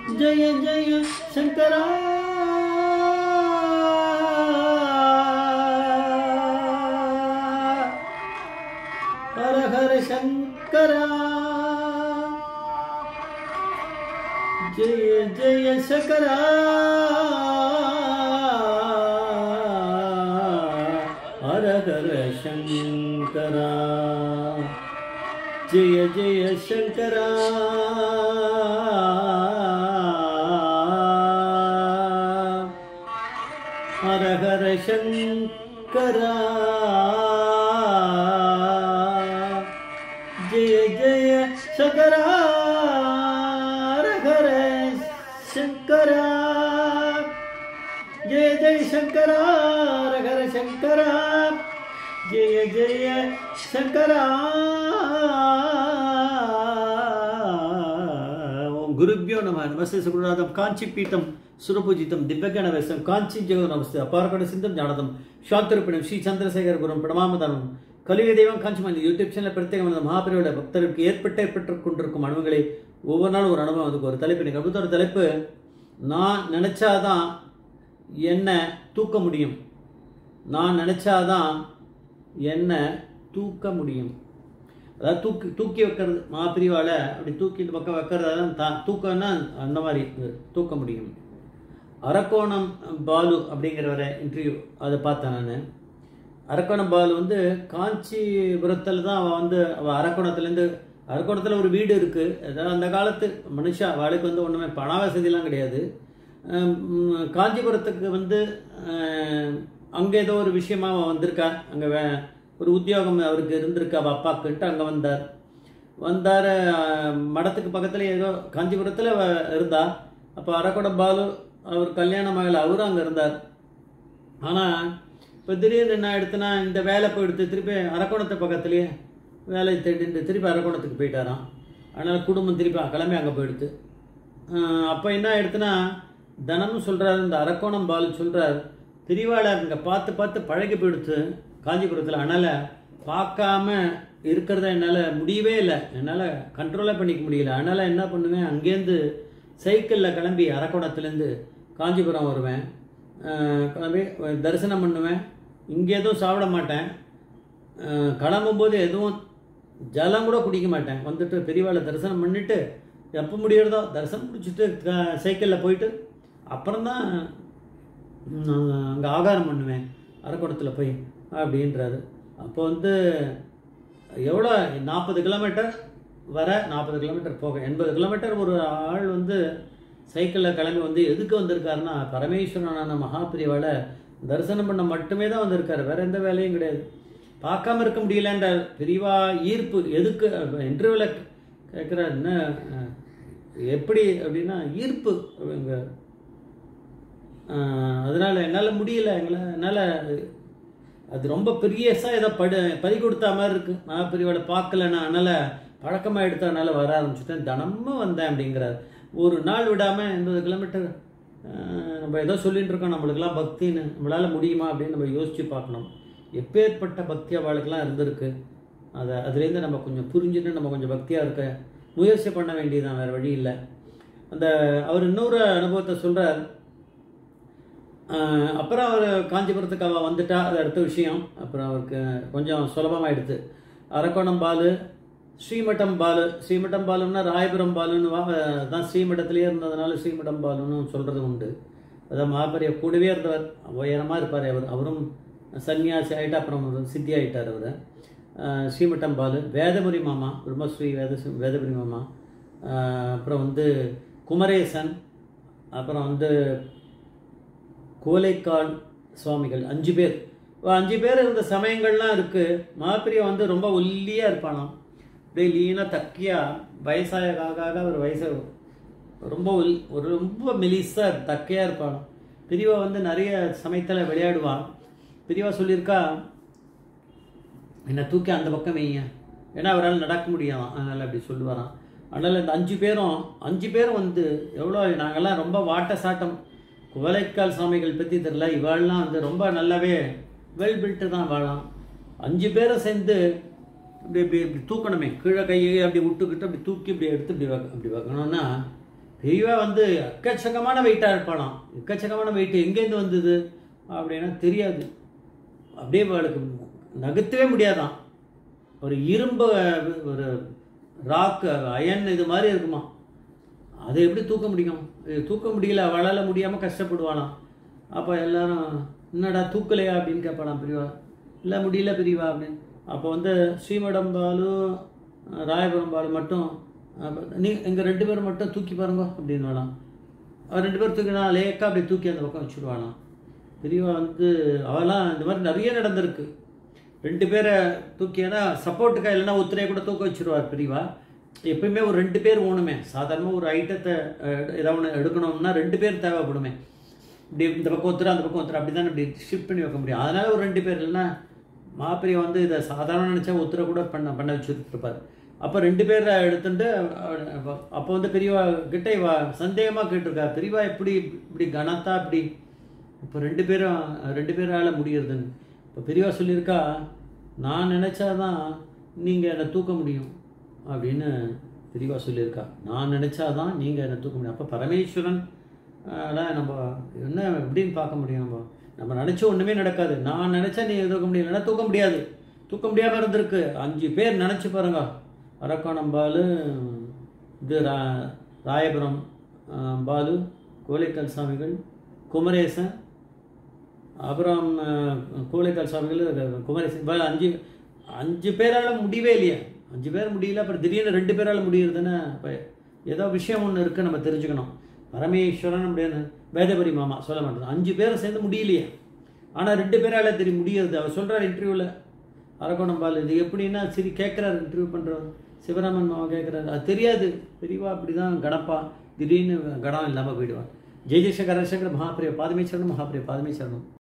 ஜெய ஜெய சங்கரா ஹர ஹர சங்கரா ஜெய ஜெய சங்கரா ஹர ஹர சங்கரா ஜெய ஜெய சங்கரா ஹர ஹர சங்கரா ஜெய ஜெய சங்கரா ஹர ஹர சங்கரா ஜெய ஜெய சங்கரா ஹர ஹர சங்கரா ஜெய ஜெய சங்கரா ஓம் குருபியோ நம நமஸ்தே சுகுருநாதம் காஞ்சி பீட்டம் சுரபூஜிதம் திவ்யகணவேசம் காஞ்சி ஜெகோ நமஸ்தே அபாரகட சிந்தம் ஞானதம் சாத்திரப்பிடம் ஸ்ரீ சந்திரசேகர குரும் பிரணமாமதானம் கலியுக தெய்வம் காஞ்சிமல்லி யூடியூப் சேனல் பிரத்யேகம் மகாபிரியோட பக்தருக்கு ஏற்பட்ட ஏற்பட்டுக் கொண்டிருக்கும் அனுபவங்களை ஒவ்வொரு நாளும் ஒரு அனுபவம் அதுக்கு ஒரு தலைப்பு இன்னைக்கு அடுத்த ஒரு தலைப்பு நான் நினைச்சாதான் என்ன தூக்க முடியும் நான் நினைச்சாதான் என்ன தூக்க முடியும் அதாவது தூக்கி தூக்கி வைக்கிறது மாப்பிரிவால அப்படி தூக்கி இந்த பக்கம் வைக்கிறதான் தான் தூக்கம்னா அந்த மாதிரி இது, தூக்க முடியும் அரக்கோணம் பாலு அப்படிங்கிறவரை இன்டர்வியூ அதை பார்த்தேன் நான் அரக்கோணம் பாலு வந்து காஞ்சிபுரத்தில் தான் அவள் வந்து அவள் அரக்கோணத்துலேருந்து அரக்கோணத்தில் ஒரு வீடு இருக்குது அதாவது அந்த காலத்து மனுஷா அவளுக்கு வந்து ஒன்றுமே பண வசதிலாம் கிடையாது அஹ் உம் காஞ்சிபுரத்துக்கு வந்து அங்கே ஏதோ ஒரு விஷயமா அவன் வந்திருக்கா அங்கே வே ஒரு உத்தியோகம் அவருக்கு இருந்திருக்கு அவள் அப்பாக்குன்ட்டு அங்கே வந்தார் வந்தார் அஹ், மடத்துக்கு பக்கத்தில் ஏதோ காஞ்சிபுரத்தில் அவ இருந்தா அப்போ அரக்கோணம் பாலு அவர் கல்யாணம் ஆகலை அவரும் அங்கே இருந்தார் ஆனால் இப்போ திடீர்னு என்ன எடுத்துனா இந்த வேலை போயிடுத்து திருப்பி அரக்கோணத்து பக்கத்துலேயே வேலை தேடிட்டு திருப்பி அரக்கோணத்துக்கு போயிட்டாராம் அதனால் குடும்பம் திருப்பி கிளம்பி அங்கே போயிடுது அப்போ என்ன எடுத்துனா தினமும் சொல்கிறார் இந்த அரக்கோணம் பாலு சொல்கிறார் திரிவாளை இங்கே பார்த்து பார்த்து பழகி போயிடுத்து காஞ்சிபுரத்தில் அதனால் பார்க்காம இருக்கிறத என்னால் முடியவே இல்லை என்னால் கண்ட்ரோலே பண்ணிக்க முடியல அதனால் என்ன பண்ணுவேன் அங்கேருந்து சைக்கிளில் கிளம்பி அரக்கோணத்துலேருந்து காஞ்சிபுரம் வருவேன் அஹ் கிளம்பி தரிசனம் பண்ணுவேன் இங்கே எதுவும் சாப்பிட மாட்டேன் அஹ் கிளம்பும்போது எதுவும் ஜலம் கூட குடிக்க மாட்டேன் வந்துட்டு பெரியவாளை தரிசனம் பண்ணிட்டு எப்போ முடியறதோ தரிசனம் முடிச்சுட்டு சைக்கிளில் போயிட்டு அப்புறம்தான் அங்கே ஆகாரம் பண்ணுவேன் அரக்கோணத்தில் போய் அப்படின்றாரு அப்போ வந்து எவ்வளோ நாற்பது கிலோமீட்டர் வர நாற்பது கிலோமீட்டர் போக எண்பது கிலோமீட்டர் ஒரு ஆள் வந்து சைக்கிளில் கிளம்பி வந்து எதுக்கு வந்திருக்காருன்னா பரமேஸ்வரனான மகாபிரிவால தரிசனம் பண்ண மட்டுமே தான் வந்திருக்காரு வேற எந்த வேலையும் கிடையாது பார்க்காம இருக்க முடியலன்ற பிரிவா ஈர்ப்பு எதுக்கு இன்டர்வியூவில் கேட்குறாரு என்ன அஹ், எப்படி அப்படின்னா ஈர்ப்பு அவங்க ஆஹ் அதனால என்னால் முடியல எங்களை என்னால் அது ரொம்ப பெரியசா ஏதோ படு பறி கொடுத்தா மாதிரி இருக்கு நான் பெரியவளை பார்க்கல நான் அதனால பழக்கமாக எடுத்ததுனால வர ஆரம்பிச்சுட்டேன் தினமும் வந்தேன் அப்படிங்கிறார் ஒரு நாள் விடாமல் எண்பது கிலோமீட்டர் நம்ம ஏதோ சொல்லிட்டு இருக்கோம் நம்மளுக்கெல்லாம் பக்தின்னு நம்மளால முடியுமா அப்படின்னு நம்ம யோசிச்சு பார்க்கணும் எப்பேற்பட்ட பக்தி அவளுக்கெல்லாம் இருந்திருக்கு அதை அதுலேருந்து நம்ம கொஞ்சம் புரிஞ்சுட்டு நம்ம கொஞ்சம் பக்தியாக இருக்க முயற்சி பண்ண வேண்டியதுதான் வேறு வழி இல்லை அந்த அவர் இன்னொரு அனுபவத்தை சொல்கிறார் ஆஹ் அப்புறம் அவர் காஞ்சிபுரத்துக்கு அவள் வந்துட்டா அது அடுத்த விஷயம் அப்புறம் அவருக்கு கொஞ்சம் சுலபமாயிடுது அரக்கோணம் பாலு ஸ்ரீமட்டம் பாலு ஸ்ரீமட்டம் பாலுன்னா ராயபுரம் பாலுன்னு வா தான் ஸ்ரீமட்டத்திலேயே இருந்ததுனால ஸ்ரீமட்டம் பாலுன்னு சொல்கிறது உண்டு அதான் மாபெரிய கூடவே இருந்தவர் உயரமாக இருப்பார் அவர் அவரும் சன்னியாசி ஆகிட்டு அப்புறம் ஒரு சித்தி ஆகிட்டார் அவர் ஸ்ரீமட்டம் பாலு வேதபுரி மாமா பிரம்மஸ்ரீ வேத வேதபுரி மாமா ஆஹ் அப்புறம் வந்து குமரேசன் அப்புறம் வந்து கோலைக்கால் சுவாமிகள் அஞ்சு பேர் இப்போ அஞ்சு பேர் இருந்த சமயங்கள்லாம் இருக்கு மாப்பிரியா வந்து ரொம்ப ஒல்லியா இருப்பானாம் அப்படியே லீனா தக்கியா வயசாக ஆக ஆக ஒரு வயசு ரொம்ப ஒல் ஒரு ரொம்ப மெலிசா தக்கையா இருப்பானாம் பிரிவா வந்து நிறைய சமயத்துல விளையாடுவான் பிரிவா சொல்லியிருக்கா என்னை தூக்கி அந்த பக்கம் வைங்க ஏன்னா அவரால் நடக்க முடியாதாம் அதனால் அப்படி சொல்லுவாராம் அதனால் இந்த அஞ்சு பேரும் அஞ்சு பேரும் வந்து எவ்வளோ நாங்கள்லாம் ரொம்ப வாட்ட சாட்டம் குவலைக்கால் சாமிகள் பற்றி தெரில இவாள்லாம் வந்து ரொம்ப நல்லாவே வெல் பில்ட்டு தான் வாழலாம் அஞ்சு பேரும் சேர்ந்து இப்படி இப்படி இப்படி தூக்கணுமே கீழே கையை அப்படி விட்டுக்கிட்டு அப்படி தூக்கி இப்படி எடுத்து இப்படி வைக்க அப்படி வைக்கணும்னா பெரியவா வந்து எக்கச்சக்கமான வெயிட்டாக இருப்பானாம் எக்கச்சக்கமான வெயிட் எங்கேருந்து வந்தது அப்படின்னா தெரியாது அப்படியே அவளுக்கு நகர்த்தவே முடியாதான் ஒரு இரும்பு ஒரு ராக் அயன் இது மாதிரி இருக்குமா அதை எப்படி தூக்க முடியும் இது தூக்க முடியல அவளால் முடியாமல் கஷ்டப்படுவானாம் அப்போ எல்லாரும் என்னடா தூக்கலையா அப்படின்னு கேட்பானாம் பெரியவா இல்லை முடியல பெரியவா அப்படின்னு அப்போ வந்து ஸ்ரீமடம் பாலு ராயபுரம் பாலு மட்டும் அப்ப நீ எங்கள் ரெண்டு பேரும் மட்டும் தூக்கி பாருங்க அப்படின்னு வேணாம் அவர் ரெண்டு பேரும் தூக்கினா லேக்கா அப்படி தூக்கி அந்த பக்கம் வச்சுடுவானாம் பெரியவா வந்து அவெல்லாம் இந்த மாதிரி நிறைய நடந்திருக்கு ரெண்டு பேரை தூக்கி ஏன்னா சப்போர்ட்டுக்கா இல்லைன்னா ஒத்துரையை கூட தூக்க வச்சிருவார் பெரியவா எப்பயுமே ஒரு ரெண்டு பேர் ஓணுமே சாதாரணமாக ஒரு ஐட்டத்தை ஏதாவது ஒன்று எடுக்கணும்னா ரெண்டு பேர் தேவைப்படுமே இப்படி இந்த பக்கம் ஒத்துறா அந்த பக்கம் ஒத்துறா அப்படி தான் இப்படி ஷிஃப்ட் பண்ணி வைக்க முடியும் அதனால ஒரு ரெண்டு பேர் இல்லைன்னா மாப்பிரியை வந்து இதை சாதாரண நினச்சா ஒத்துரை கூட பண்ண பண்ண வச்சுட்டு இருப்பார் அப்போ ரெண்டு பேரை எடுத்துட்டு அப்போ வந்து பெரியவா கிட்ட இவா சந்தேகமாக கேட்டிருக்கா பெரியவா எப்படி இப்படி கனத்தா இப்படி இப்போ ரெண்டு பேரும் ரெண்டு பேரால் முடியறதுன்னு இப்போ பெரியவா சொல்லியிருக்கா நான் நினச்சாதான் நீங்கள் என்னை தூக்க முடியும் அப்படின்னு பெரியவா சொல்லியிருக்கா நான் நினச்சாதான் நீங்கள் என்னை தூக்க முடியும் அப்போ பரமேஸ்வரன் அதான் நம்ம என்ன எப்படின்னு பார்க்க முடியும் நம்ம நம்ம நினச்ச ஒன்றுமே நடக்காது நான் நினச்சா நீ தூக்க முடியலன்னா தூக்க முடியாது தூக்க முடியாமல் இருந்திருக்கு அஞ்சு பேர் நினச்சி பாருங்க அரக்கோணம் பாலு இது ரா ராயபுரம் ஆஹ், பாலு கோலைக்கல் சாமிகள் குமரேசன் அப்புறம் அஹ், கோழைக்கால் சாமிகள் அஹ், குமரேசன் இவ அஞ்சு அஞ்சு பேரால் முடியவே இல்லையா அஞ்சு பேர் முடியல அப்புறம் திடீர்னு ரெண்டு பேரால் முடியுறதுன்னு இப்போ ஏதோ விஷயம் ஒன்று இருக்குது நம்ம தெரிஞ்சுக்கணும் பரமேஸ்வரன் அப்படின்னு வேதபரி மாமா சொல்ல மாட்டேன் அஞ்சு பேரும் சேர்ந்து முடியலையே ஆனால் ரெண்டு பேரால தெரியும் முடியுது அவர் சொல்கிறார் இன்டர்வியூவில் அரக்கோணம் பால் இது எப்படின்னா சரி கேட்குறாரு இன்டர்வியூ பண்ணுறவர் சிவராமன் மாமா கேட்குறாரு அது தெரியாது பெரியவா அப்படி தான் கணப்பா திடீர்னு கடம் இல்லாமல் போயிடுவார் ஜெய் ஜெய்சங்கர் ஹரசங்கர் மகாபிரிய பாதமேச்சரணம் மகாபிரிய பாதமேச்சரணம்